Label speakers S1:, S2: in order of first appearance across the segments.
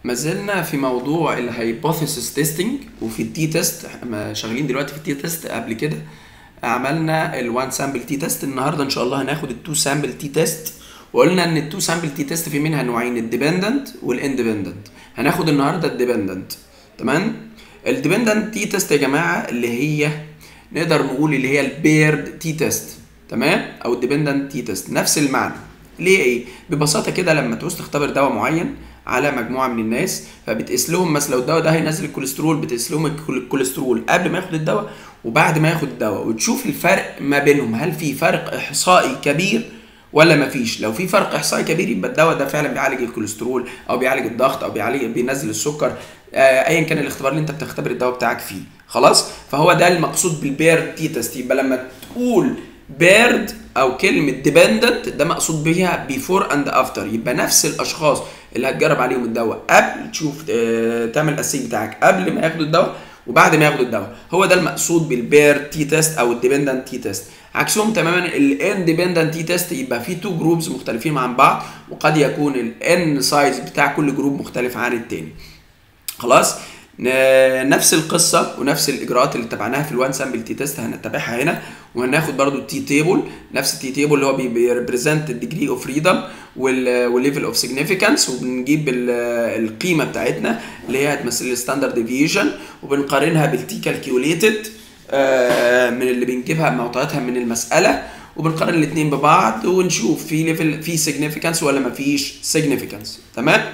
S1: ما زلنا في موضوع الهايبوثيسيس تيستنج وفي التي تيست احنا شغالين دلوقتي في التي تيست قبل كده عملنا الوان سامبل تي تيست النهارده ان شاء الله هناخد التو سامبل تي تيست وقلنا ان التو سامبل تي تيست في منها نوعين الديبندنت والاندبندنت هناخد النهارده الديبندنت تمام الديبندنت تي تيست يا جماعه اللي هي نقدر نقول اللي هي البيرد تي تيست تمام او الديبندنت تي تيست نفس المعنى ليه ايه ببساطه كده لما تعوز تختبر دواء معين على مجموعه من الناس فبتقيس لهم مثلا لو الدواء ده هينزل الكوليسترول بتقيس لهم الكول- الكوليسترول قبل ما ياخد الدواء وبعد ما ياخد الدواء وتشوف الفرق ما بينهم هل في فرق احصائي كبير ولا ما فيش لو في فرق احصائي كبير يبقى الدواء ده فعلا بيعالج الكوليسترول او بيعالج الضغط او بيعالج بينزل السكر آه، ايا كان الاختبار اللي انت بتختبر الدواء بتاعك فيه خلاص فهو ده المقصود بالبيرد تي تيست يبقى لما تقول بيرد او كلمه ديبندنت ده مقصود بيها بيفور اند افتر يبقى نفس الاشخاص اللي هتجرب عليهم الدواء قبل تشوف آه، تعمل الاسيج بتاعك قبل ما ياخدوا الدواء وبعد ما ياخدوا الدواء هو ده المقصود بالبير تي تيست او الديبندنت تي تيست عكسهم تماما الاندبندنت تي تيست يبقى فيه تو جروبز مختلفين عن بعض وقد يكون الان سايز بتاع كل جروب مختلف عن التاني خلاص ن- نفس القصه ونفس الاجراءات اللي اتبعناها في الوان سامبل تي تيست هنتبعها هنا وهناخد برضو التي تيبل نفس التي تيبل اللي هو بيريبريزنت الديجري اوف فريدم والليفل اوف سيجنيفيكانس وبنجيب ال- القيمه بتاعتنا اللي هي هتمثل الستاندرد ديفيشن وبنقارنها بالتي كالكيوليتد من اللي بنجيبها معطياتها من المساله وبنقارن الاثنين ببعض ونشوف في ليفل في سيجنيفيكانس ولا مفيش سيجنيفيكانس تمام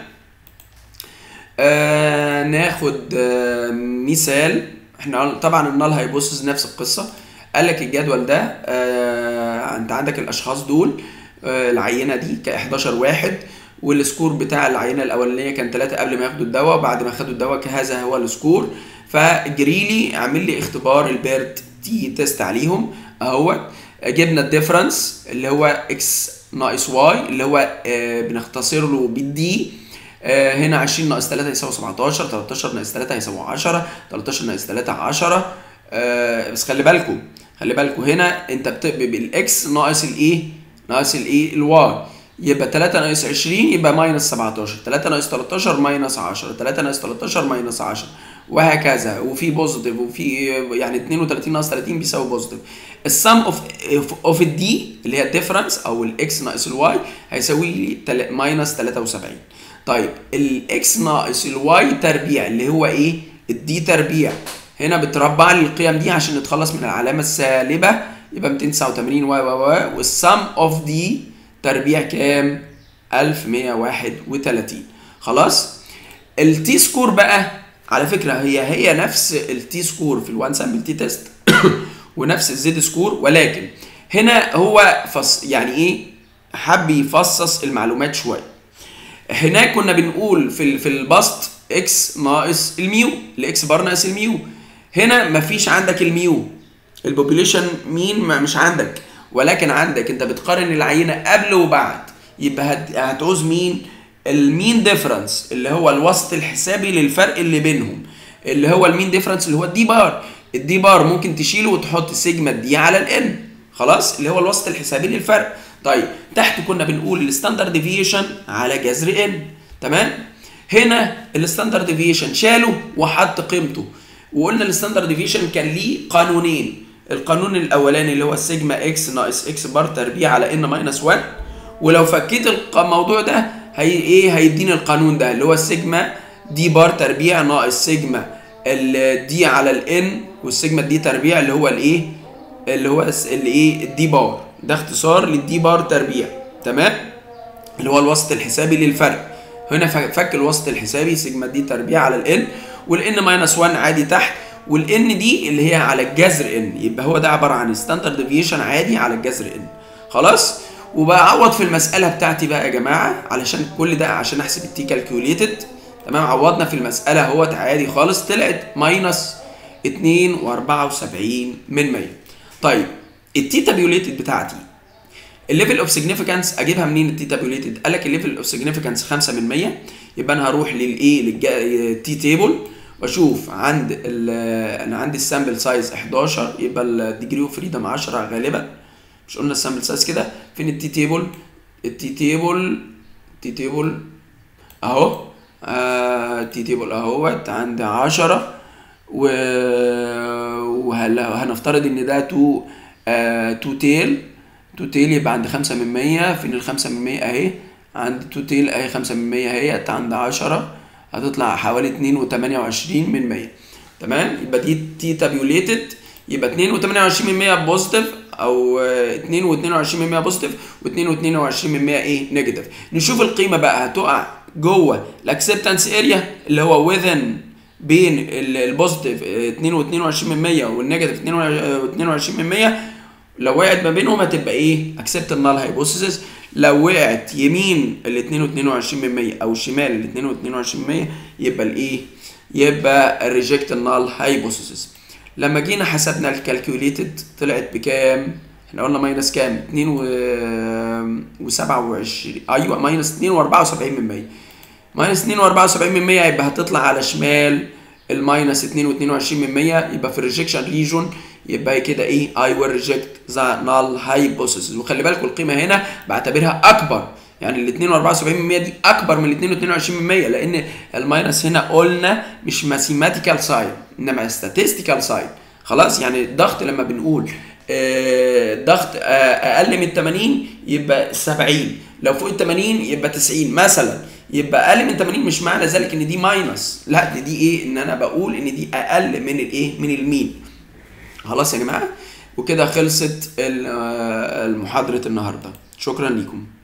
S1: آه ناخد آه مثال احنا طبعا النال هيبص نفس القصه قال لك الجدول ده آه انت عندك الاشخاص دول آه العينه دي ك 11 واحد والسكور بتاع العينه الاولانيه كان 3 قبل ما ياخدوا الدواء وبعد ما خدوا الدواء هذا هو السكور فجريلي عامل لي اختبار البيرت تي تيست عليهم اهو جبنا الديفرنس اللي هو اكس ناقص واي اللي هو آه بنختصر له بالدي آه، هنا 20 ناقص 3 يساوي 17 13 ناقص 3 يساوي 10 13 ناقص 3 10 آه، بس خلي بالكم خلي بالكم هنا انت بتقبل بالاكس ناقص الايه ناقص الايه الواي يبقى 3 ناقص 20 يبقى ماينس 17 3 ناقص 13 ماينس 10 3 ناقص 13 ماينس 10 وهكذا وفي بوزيتيف وفي يعني 32 ناقص 30 بيساوي بوزيتيف السم اوف اوف الدي اللي هي الديفرنس او الاكس ناقص الواي هيساوي لي تل- ماينس 73 طيب الاكس ناقص الواي تربيع اللي هو ايه الدي تربيع هنا بتربع لي القيم دي عشان نتخلص من العلامه السالبه يبقى 289 و و و والسم اوف دي تربيع كام 1131 خلاص التي سكور بقى على فكره هي هي نفس التي سكور في الوان سامبل تي تيست ونفس الزد سكور ولكن هنا هو فص يعني ايه حب يفصص المعلومات شويه هناك كنا بنقول في ال- في البسط اكس ناقص الميو الاكس بار ناقص الميو هنا مفيش عندك الميو البوبوليشن مين ما مش عندك ولكن عندك انت بتقارن العينه قبل وبعد يبقى هت- هتعوز مين المين ديفرنس اللي هو الوسط الحسابي للفرق اللي بينهم اللي هو المين ديفرنس اللي هو الدي بار الدي بار ممكن تشيله وتحط سيجما دي على الان خلاص اللي هو الوسط الحسابي للفرق طيب تحت كنا بنقول الستاندرد ديفيشن على جذر ان تمام هنا الستاندرد ديفيشن شاله وحط قيمته وقلنا الستاندرد ديفيشن كان ليه قانونين القانون الاولاني اللي هو السيجما اكس ناقص اكس بار تربيع على ان ماينس 1 ولو فكيت الق- الموضوع ده هي ايه هيديني القانون ده اللي هو السيجما دي بار تربيع ناقص سيجما الدي على الان والسيجما دي تربيع اللي هو الايه اللي هو الس- الايه الدي بار ده اختصار للدي بار تربيع تمام اللي هو الوسط الحسابي للفرق هنا ف- فك الوسط الحسابي سيجما دي تربيع على الان والان ماينس 1 عادي تحت والان دي اللي هي على الجذر ان يبقى هو ده عباره عن ستاندرد ديفيشن عادي على الجذر ان خلاص وبعوض في المساله بتاعتي بقى يا جماعه علشان كل ده عشان احسب التي كالكوليتد تمام عوضنا في المساله اهوت عادي خالص طلعت ماينس 2 و74 من 100 طيب التي تابيوليتد بتاعتي الليفل اوف سيجنيفيكانس اجيبها منين التي تابيوليتد قال لك الليفل اوف سيجنيفيكانس 5 من 100 يبقى انا هروح للايه للتي تيبل واشوف عند ال- انا عندي السامبل سايز 11 يبقى الديجري اوف فريدم 10 غالبا مش قلنا السامبل سايز كده فين التي تيبل التي تيبل التي تيبل اهو آه تي تيبل اهوت عندي 10 و وهلا هنفترض ان ده تو آه تو تيل تو تيل يبقى عند 5 من 100 فين ال 5 من 100 اهي عند تو تيل اهي 5 من 100 اهيت عند 10 هتطلع حوالي 2 و28 من 100 تمام يبقى دي تي تابيوليتد يبقى 2 و28 من 100 بوزيتيف او 2 و22 من 100 بوزيتيف و2 و22 من 100 ايه نيجاتيف نشوف القيمه بقى هتقع جوه الاكسبتنس اريا اللي هو within بين البوزيتيف 2 و22 من 100 والنيجاتيف 22 من 100 لو وقعت ما بينهم هتبقى ايه اكسبت النال هايبوثيسيس لو وقعت يمين ال 2 و22 من 100 او شمال ال 2 و22 من 100 يبقى الايه يبقى الريجكت النال هايبوثيسيس لما جينا حسبنا الكالكوليتد طلعت بكام احنا قلنا ماينس كام 2 و 27 ايوه ماينس 2 و74 من 100 ماينس 2 و74 من 100 يبقى هتطلع على شمال الماينس 2 و22 من 100 يبقى في الريجكشن ريجون يبقى كده ايه I will reject the null hypothesis وخلي بالكم القيمه هنا بعتبرها اكبر يعني ال 2 و74 من 100 دي اكبر من ال 2 و22 من 100 لان الماينس هنا قلنا مش ماثيماتيكال ساين انما statistical ساين خلاص يعني الضغط لما بنقول آه ضغط آه اقل من 80 يبقى 70 لو فوق ال 80 يبقى 90 مثلا يبقى اقل من 80 مش معنى ذلك ان دي ماينس لا دي, دي ايه ان انا بقول ان دي اقل من الايه من المين خلاص يا جماعه وكده خلصت المحاضره النهارده شكرا لكم